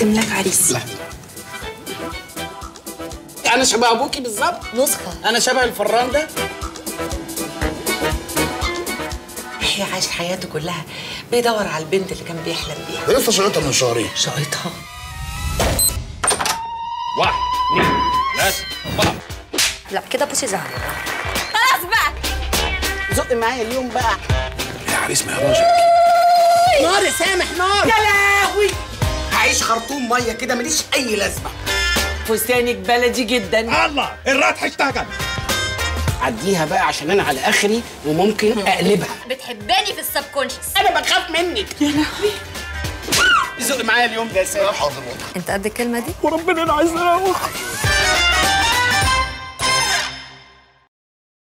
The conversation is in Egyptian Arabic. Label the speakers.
Speaker 1: هقدم لك عريس
Speaker 2: لا انا شبه ابوكي بالظبط
Speaker 3: نسخة
Speaker 2: انا شبه الفران ده
Speaker 3: يحيى عاش حياته كلها بيدور على البنت اللي كان بيحلم بيها
Speaker 4: ده لسه شقتها من شهرين
Speaker 3: شقتها
Speaker 5: واحد اثنين ثلاثة أربعة
Speaker 6: لا كده بصي زهق
Speaker 1: خلاص بقى
Speaker 2: زق معايا اليوم بقى
Speaker 4: يا عريس مهراجك
Speaker 2: نار يا سامح نار يا لهوي هعيش خرطوم ميه كده ماليش اي لازمه
Speaker 3: فستانك بلدي جدا
Speaker 5: الله الراتح اشتغل
Speaker 2: عديها بقى عشان انا على اخري وممكن اقلبها
Speaker 1: بتحباني في السبكونشس
Speaker 2: انا بخاف منك يا لهوي زق معايا اليوم ده يا سامح
Speaker 4: حاضر
Speaker 6: انت قد الكلمه دي
Speaker 2: وربنا انا عايز اروح